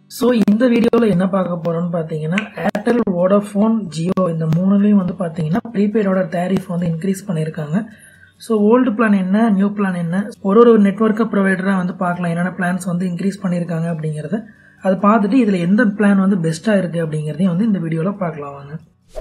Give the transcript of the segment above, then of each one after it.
so இந்த வீடியோவில் என்ன பார்க்க போறோம்னு பார்த்தீங்கன்னா ஏர்டெல் வோடாஃபோன் ஜியோ இந்த மூணுலேயும் வந்து பார்த்தீங்கன்னா ப்ரீபெய்டோட டேரிஃப் வந்து இன்க்ரீஸ் பண்ணியிருக்காங்க ஸோ ஓல்டு பிளான் என்ன நியூ பிளான் என்ன ஒரு ஒரு நெட்ஒர்க்கை ப்ரொவைடராக வந்து பார்க்கலாம் என்னென்ன பிளான்ஸ் வந்து இன்க்ரீஸ் பண்ணியிருக்காங்க அப்படிங்கிறத அதை பார்த்துட்டு இதில் எந்த பிளான் வந்து பெஸ்ட்டாக இருக்குது அப்படிங்கிறதையும் வந்து இந்த வீடியோவில் பார்க்கலாம் வாங்க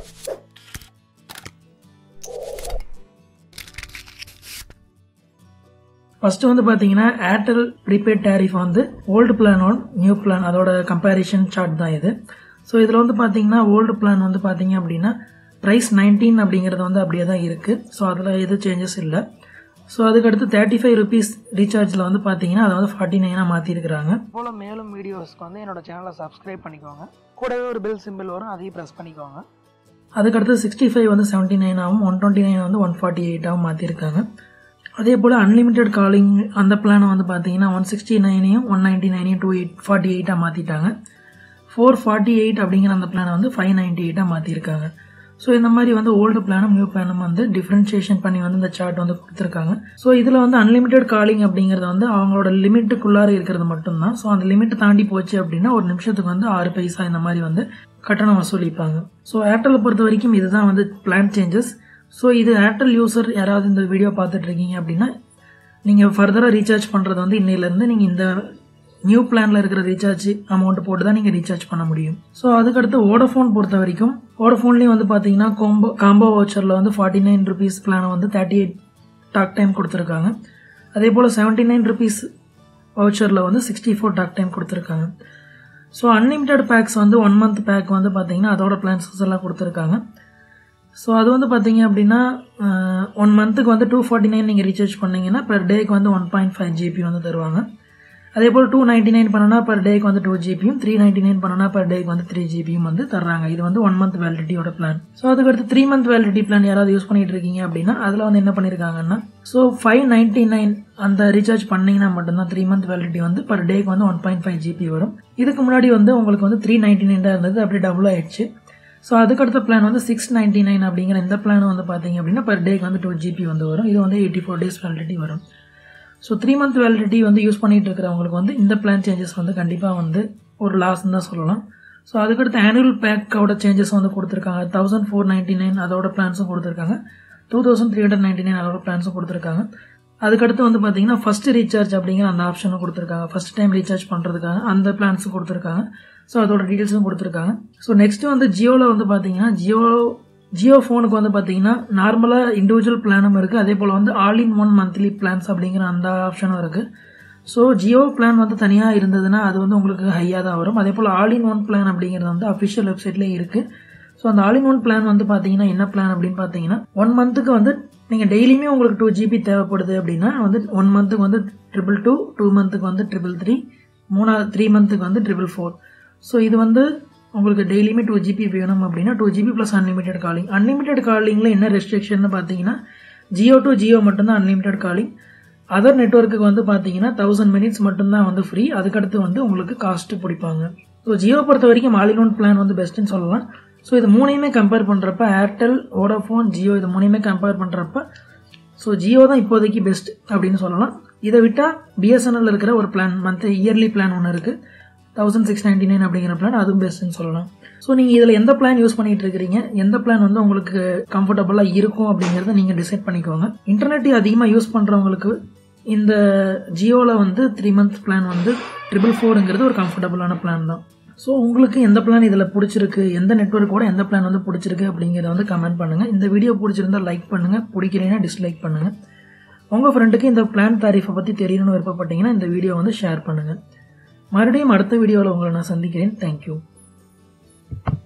ஃபர்ஸ்ட் வந்து பார்த்தீங்கன்னா ஏர்டெல் ப்ரீபெய்ட் டேரிஃப் வந்து old plan and new plan அதோட கம்பேரிஷன் சார்ட் தான் இது ஸோ இதில் வந்து பார்த்தீங்கன்னா ஓல்டு பிளான் வந்து பார்த்தீங்க அப்படின்னா ப்ரைஸ் நைன்டீன் அப்படிங்கிறது வந்து அப்படியே தான் இருக்குது ஸோ அதில் எதுவும் சேஞ்சஸ் இல்லை ஸோ அதுக்கடுத்து தேர்ட்டி ஃபைவ் ருபீஸ் ரீசார்ஜில் வந்து பார்த்தீங்கன்னா அதை வந்து ஃபார்ட்டி நைனாக மாற்றிருக்கிறாங்க போல் மேலும் வீடியோஸ்க்கு வந்து என்னோட சேனலை சப்ஸ்கிரைப் பண்ணிக்கோங்க கூடவே ஒரு பெல் சிம்பிள் வரும் அதையும் ப்ரெஸ் பண்ணிக்கோங்க அதுக்கடுத்து சிக்ஸ்டி ஃபைவ் வந்து செவன்ட்டி நைனாகவும் ஒன் டுவெண்ட்டி நைன் வந்து ஒன் ஃபார்ட்டி எயிட்டாகவும் மாற்றிருக்காங்க அதே போல் அன்லிமிட்டெட் காலிங் அந்த பிளானை வந்து பார்த்தீங்கன்னா ஒன் சிக்ஸ்டி நைனையும் ஒன் நைன்ட்டி நைனையும் டூ எயிட் ஃபார்ட்டி எயிட்டாக மாற்றிட்டாங்க ஃபோர் ஃபார்ட்டி எயிட் அப்படிங்கிற அந்த பிளானை வந்து ஃபைவ் நைன்ட்டி எயிட்டாக மாற்றிருக்காங்க ஸோ இந்த மாதிரி வந்து ஓல்டு பிளானும் நியூ பிளானும் வந்து டிஃப்ரென்ஷியேஷன் பண்ணி வந்து இந்த சார்ட் வந்து கொடுத்துருக்காங்க ஸோ இதில் வந்து அன்லிமிட்டெட் காலிங் அப்படிங்கிறது வந்து அவங்களோட லிமிட்டுக்குள்ளார இருக்கிறது மட்டும்தான் ஸோ அந்த லிமிட் தாண்டி போச்சு அப்படின்னா ஒரு நிமிஷத்துக்கு வந்து ஆறு பைசா இந்த மாதிரி வந்து கட்டணம் வசூலிப்பாங்க ஸோ ஏர்டெலை பொறுத்த வரைக்கும் இதுதான் வந்து பிளான் சேஞ்சஸ் ஸோ இது ஏர்டெல் யூசர் யாராவது இந்த வீடியோ பார்த்துட்டு இருக்கீங்க அப்படின்னா நீங்கள் ஃபர்தராக ரீசார்ஜ் பண்ணுறது வந்து இன்னையிலேருந்து நீங்கள் இந்த நியூ பிளானில் இருக்கிற ரீசார்ஜ் அமௌண்ட் போட்டு தான் நீங்கள் ரீசார்ஜ் பண்ண முடியும் ஸோ அதுக்கடுத்து ஓடோஃபோன் பொறுத்த வரைக்கும் ஓடோஃபோன்லேயும் வந்து பார்த்தீங்கன்னா கோம்போ காம்போ வவுச்சரில் வந்து ஃபார்ட்டி நைன் ருபீஸ் பிளானை வந்து தேர்ட்டி எயிட் டாக் டைம் கொடுத்துருக்காங்க அதே போல் செவன்ட்டி நைன் ருபீஸ் வவுச்சரில் வந்து சிக்ஸ்டி ஃபோர் டாக் டைம் கொடுத்துருக்காங்க ஸோ அன்லிமிட்டெட் பேக்ஸ் வந்து ஒன் மந்த் பேக் வந்து பார்த்தீங்கன்னா அதோட பிளான்ஸஸ் எல்லாம் கொடுத்துருக்காங்க ஸோ அது வந்து பார்த்தீங்க அப்படின்னா ஒன் மந்த்துக்கு வந்து டூ ஃபார்ட்டி நைன் நீங்கள் ரீசார்ஜ் பண்ணீங்கன்னா பெர் டேக்கு வந்து ஒன் பாயிண்ட் ஃபைவ் ஜிபி வந்து தருவாங்க அதே போல் டூ நைன்டி நைன் பண்ணனா பர் டேக்கு வந்து டூ ஜிபியும் த்ரீ நைன்டி நைன் பண்ணனா பர் டேக்கு வந்து த்ரீ ஜிபியும் வந்து தர்றாங்க இது வந்து ஒன் மந்த் வேலிடிட்டியோட பிளான் ஸோ அதுக்கடுத்து த்ரீ மந்த் வேலிடிட்டி பிளான் யாராவது யூஸ் பண்ணிட்டு இருக்கீங்க அப்படின்னா அதில் வந்து என்ன பண்ணியிருக்காங்கன்னா ஸோ ஃபைவ் நைன்டி நைன் அந்த ரீசார்ஜ் பண்ணீங்கன்னா மட்டும்தான் த்ரீ மந்த் வேலிடிட்டி வந்து பர் டேக்கு வந்து ஒன் பாயிண்ட் ஃபைவ் ஜிபி வரும் இதுக்கு முன்னாடி வந்து உங்களுக்கு வந்து த்ரீ நைன்டி நைன் தான் இருந்தது அப்படி டபுள் ஆயிடுச்சு ஸோ அதுக்கடுத்த பிளான் வந்து சிக்ஸ் நைன்டி நைன் அப்படிங்கிற இந்த பிளான் வந்து பார்த்தீங்க அப்படின்னா பர் டேக்கு வந்து டூ ஜிபி வந்து வரும் இது வந்து எயிட்டி ஃபோர் டேஸ் வேலிடிட்டி வரும் ஸோ த்ரீ மந்த் வேலிடிட்டி வந்து யூஸ் பண்ணிட்டு இருக்கிறவங்களுக்கு வந்து இந்த பிளான் சேஞ்சஸ் வந்து கண்டிப்பாக வந்து ஒரு லாஸ்ன்னு தான் சொல்லலாம் ஸோ அதுக்கடுத்து ஆனுவல் பேக்கோட சேஞ்சஸ் வந்து கொடுத்துருக்காங்க தௌசண்ட் ஃபோர் நைன்டி நைன் அதோட பிளான்ஸும் கொடுத்துருக்காங்க two thousand three hundred ninety nine அதோட பிளான்ஸும் கொடுத்துருக்காங்க அதுக்கடுத்து வந்து பார்த்தீங்கன்னா ஃபர்ஸ்ட் ரீசார்ஜ் அப்படிங்கிற அந்த ஆப்ஷனும் கொடுத்துருக்காங்க ஃபர்ஸ்ட் டைம் ரீசார்ஜ் பண்ணுறதுக்காக அந்த பிளான்ஸும் கொடுத்துருக்காங்க ஸோ அதோட டீட்டெயில்ஸும் கொடுத்துருக்காங்க ஸோ நெக்ஸ்ட் வந்து ஜியோவில் வந்து பார்த்தீங்கன்னா ஜியோ ஜியோ ஃபோனுக்கு வந்து பார்த்தீங்கன்னா நார்மலாக இண்டிவிஜுவல் பிளானும் இருக்குது அதே போல் வந்து all in one monthly plans அப்படிங்கிற அந்த ஆப்ஷனும் இருக்குது ஸோ ஜியோ பிளான் வந்து தனியாக இருந்ததுன்னா அது வந்து உங்களுக்கு ஹையாக தான் வரும் அதே போல் ஆல் இன் ஒன் பிளான் அப்படிங்கிறது வந்து அஃபிஷியல் வெப்சைட்லேயே இருக்குது ஸோ அந்த ஆல் இன் ஒன் பிளான் வந்து பார்த்தீங்கன்னா என்ன பிளான் அப்படின்னு பார்த்தீங்கன்னா ஒன் மந்த்துக்கு வந்து நீங்கள் டெய்லியுமே உங்களுக்கு டூ ஜிபி தேவைப்படுது அப்படின்னா வந்து ஒன் மந்த்துக்கு வந்து ட்ரிபிள் டூ டூ மந்த்துக்கு வந்து ட்ரிபிள் த்ரீ மூணாவது த்ரீ மந்த்துக்கு வந்து ட்ரிபிள் ஃபோர் ஸோ இது வந்து உங்களுக்கு டெய்லியுமே டூ ஜிபி வேணும் அப்படின்னா two GB plus unlimited calling unlimited காலிங்கில் என்ன ரெஸ்ட்ரிக்ஷன் பார்த்தீங்கன்னா ஜியோ டு ஜியோ மட்டும்தான் அன்லிமிட்டெட் காலிங் அதர் நெட்ஒர்க்குக்கு வந்து பார்த்தீங்கன்னா தௌசண்ட் மினிட்ஸ் மட்டும்தான் வந்து ஃப்ரீ அதுக்கடுத்து வந்து உங்களுக்கு காஸ்ட் பிடிப்பாங்க ஸோ ஜியோ பொறுத்த வரைக்கும் ஆல் இன் ஒன் பிளான் வந்து பெஸ்ட்டுன்னு சொல்லலாம் ஸோ இது மூணையுமே கம்பேர் பண்ணுறப்ப ஏர்டெல் வோடாஃபோன் ஜியோ இது மூணையுமே கம்பேர் பண்ணுறப்ப ஸோ ஜியோ தான் இப்போதைக்கு பெஸ்ட் அப்படின்னு சொல்லலாம் இதை விட்டால் பிஎஸ்என்எல் இருக்கிற ஒரு பிளான் மந்த் இயர்லி பிளான் ஒன்று இருக்குது தௌசண்ட் சிக்ஸ் நைன்டி நைன் அப்படிங்கிற பிளான் அதுவும் பெஸ்ட்னு சொல்லலாம் ஸோ நீங்கள் இதில் எந்த பிளான் யூஸ் பண்ணிட்டு இருக்கிறீங்க எந்த பிளான் வந்து உங்களுக்கு கம்ஃபர்டபுளாக இருக்கும் அப்படிங்கிறத நீங்கள் டிசைட் பண்ணிக்கோங்க இன்டர்நெட் அதிகமாக யூஸ் பண்ணுறவங்களுக்கு இந்த ஜியோவில் வந்து த்ரீ மந்த் பிளான் வந்து ட்ரிபிள் ஃபோருங்கிறது ஒரு கம்ஃபர்டபுளான பிளான் தான் ஸோ உங்களுக்கு எந்த பிளான் இதில் பிடிச்சிருக்கு எந்த நெட்ஒர்க்கோட எந்த பிளான் வந்து பிடிச்சிருக்கு அப்படிங்கிறத வந்து கமெண்ட் பண்ணுங்கள் இந்த வீடியோ பிடிச்சிருந்தா லைக் பண்ணுங்கள் பிடிக்கலைன்னா டிஸ்லைக் பண்ணுங்கள் உங்கள் ஃப்ரெண்டுக்கு இந்த பிளான் தாரிஃபை பற்றி தெரியணும்னு விருப்பப்பட்டீங்கன்னா இந்த வீடியோ வந்து ஷேர் பண்ணுங்கள் மறுபடியும் அடுத்த வீடியோவில் உங்களை நான் சந்திக்கிறேன் தேங்க்யூ